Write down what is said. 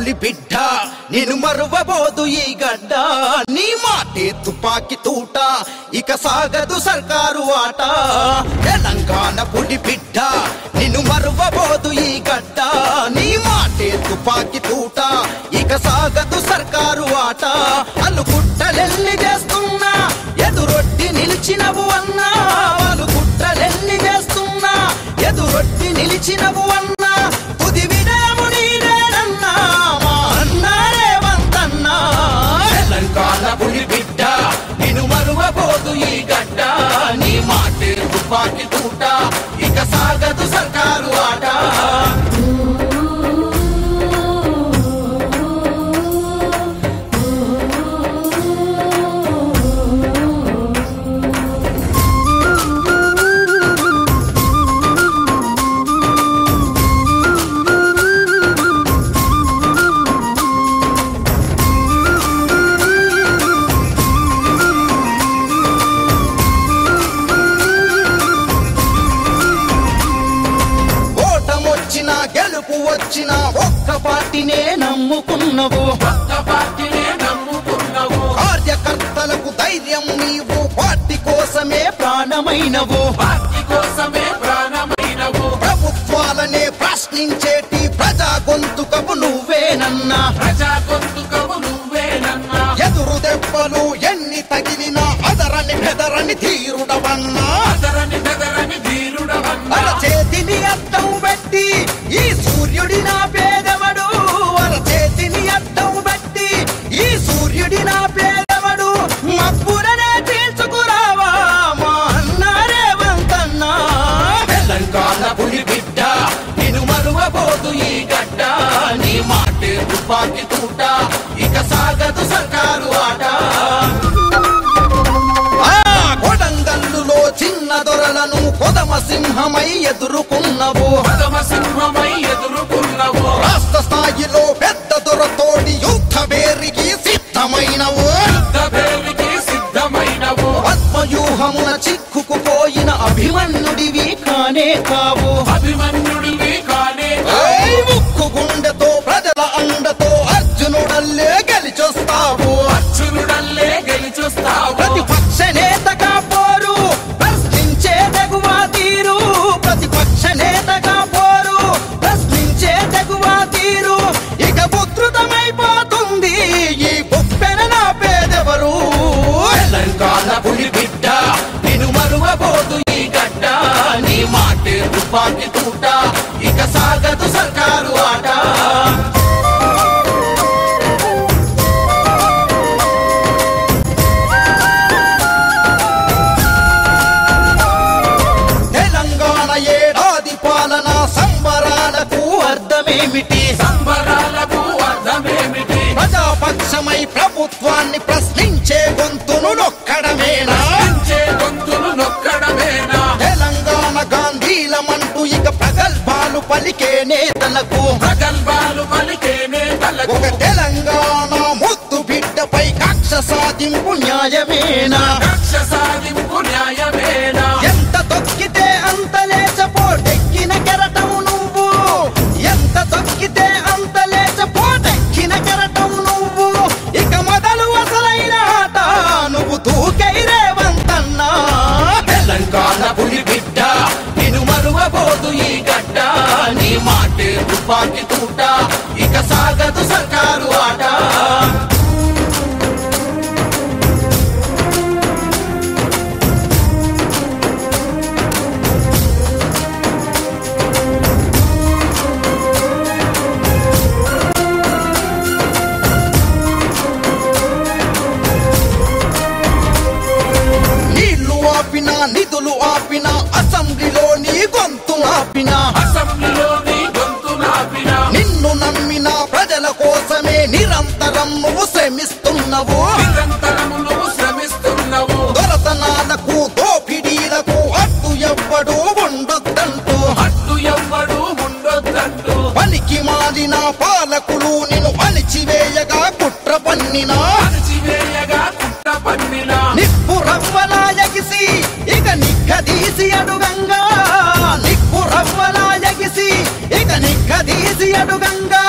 పులి బిడ్డ నేను మరువబోదు ఈ గడ్డ నీ మాటే తుపాకి తూట ఇక సాగదు సర్కారు ఆట తెలంగాణ పులి బిడ్డ నిన్ను మరువబోదు ఈ గడ్డ నీ మాటే తుపాకి తూట ఇక సాగదు సర్కారు ఆట అల్లు కుట్టలెల్లి చేస్తున్నా ఎదురొట్టి నిలిచినవు అన్నా వాళ్ళు కుట్రలెల్లి చేస్తున్నా ఎదురొట్టి నిలిచినవు అన్నా తుది విజయము నీదేనన్నా మా అన్నా రేవంతన్నా తెలంగాణ పులి బిడ్డ నిన్ను మరువబోదు ఈ గడ్డ నీ మాటే తుపాకి తూట ఇక సాగదు సర్కారు ఆట ఓటమొచ్చినా గెలుపు వచ్చినా ఒక్క పార్టీనే నమ్ముకున్నవు కొత్త పార్టీనే నమ్ముకున్నావు కార్యకర్తలకు ధైర్యం నీవు పార్టీ కోసమే ప్రాణమైనవు పార్టీ కోసమే ప్రాణమైనవు ప్రభుత్వాలనే ప్రశ్నించేటి ప్రజా గొంతుకవు నువ్వేనన్నా ప్రజా గొంతుకవు నువ్వేనన్నా ఎదురు దెబ్బలు ఎన్ని తగిలినా అదరని బెదరని తీరుడవన్నా అదరని బెదరని ధీరుడవన్నా అర చేతిని అద్దం పెట్టి ఈ సూర్యుడి నా పేదవడు అర చేతిని అద్దం పెట్టి ఈ సూర్యుడి నా పేదవడు మబ్బులనే తీర్చుకురావా మా అన్న రేవంతన్నా తెలంగాణ పులి బిడ్డ నేను మరువబోదు ఈ గడ్డ నీ మాటే తుపాకి తూట ఇక సాగదు సర్కారు ఆట ఆ కొడంగల్లులో చిన్న దొరలను కొదమ సింహమై ఎదుర్కొన్నవు పదమ సింహమై ఎదుర్కొన్నావు రాష్ట్ర స్థాయిలో పెద్ద దొరతోటి యుద్ధ వేరికి సిద్ధమైనవు యుద్ధ వేలికి సిద్ధమైనవు పద్మవ్యూహమున చిక్కుకుపోయిన అభిమన్యుడివి కానే కావు అభిమన్యుడివి కానే ఏయ్ ముక్కు గుండెతో ప్రజల అండతో అర్జునుడల్లే గెలిచొస్తావు అర్జునుడల్లే గెలిచొస్తావు ప్రతిపక్ష నేతగా పోరు ప్రశ్నించే తెగువ తీరు ప్రతిపక్ష నేతగా పోరు ప్రశ్నించే తెగువ తీరు ఇక ఉధృతమైపోతుంది ఈ ఉప్పెన నా పేదెవరు తెలంగాణ పులి బిడ్డ నేను మరువబోదు ఈ గడ్డ నీ మాటే తుపాకి తూట ఇక సాగదు సర్కారు ఆట తెలంగాణ ఏడాది పాలన సంబరాలకు అర్థమేమిటి సంబరాలకు అర్థమేమిటి ప్రజాపక్షమై ప్రభుత్వాన్ని ప్రశ్నించే గొంతును నొక్కడమేనా పెంచే గొంతులు నొక్కడమేనా తెలంగాణ గాంధీలమంటూ ఇక ప్రగల్భాలు పలికే నేతలకు ప్రగల్భాలు పలికే నేతలకు ఒక తెలంగాణ ముద్దు బిడ్డపై కక్ష సాధింపు న్యాయమేనా కక్ష సాధింపు న్యాయమేనా ఎంత తొక్కితే అంత లేచపోటెక్కిన కెరటం నువ్వు ఎంత తొక్కితే అంత లేచపోటెక్కిన కెరటం నువ్వు ఇక మొదలు అసలైన ఆట నువ్వు దూకై రేవంతన్నా తెలంగాణ పులి బిడ్డ నేను మరువబోదు ఈ గడ్డ నీ మాటే తుపాకి తూట ఇక సాగదు సర్కారు ఆట నీళ్లు ఆపిన నిధులు ఆపిన అసెంబ్లీలో నీ గొంతు ఆపిన అసెంబ్లీలో నీ గొంతు నాపిన నిన్ను నమ్మిన ప్రజల కోసమే నిరంతరం నువ్వు శ్రమిస్తున్నవు నిరంతరము నువ్వు శ్రమిస్తున్నావు దొరతనాలకు దోపిడీలకు అడ్డు ఎవ్వడు ఉండొద్దంటూ అడ్డు ఎవ్వడు ఉండొద్దంటూ పనికి మాలిన పాలకులు నిన్ను అణిచివేయగా కుట్ర పన్నిన అణచివేయగా కుట్ర పన్నిన నిప్పు రవ్వలా ఎగిసి ఇక నిగ్గదీసి అడుగంగా నిప్పు రవ్వలా ఎగిసి ఇక నిగ్గదీసి అడుగంగా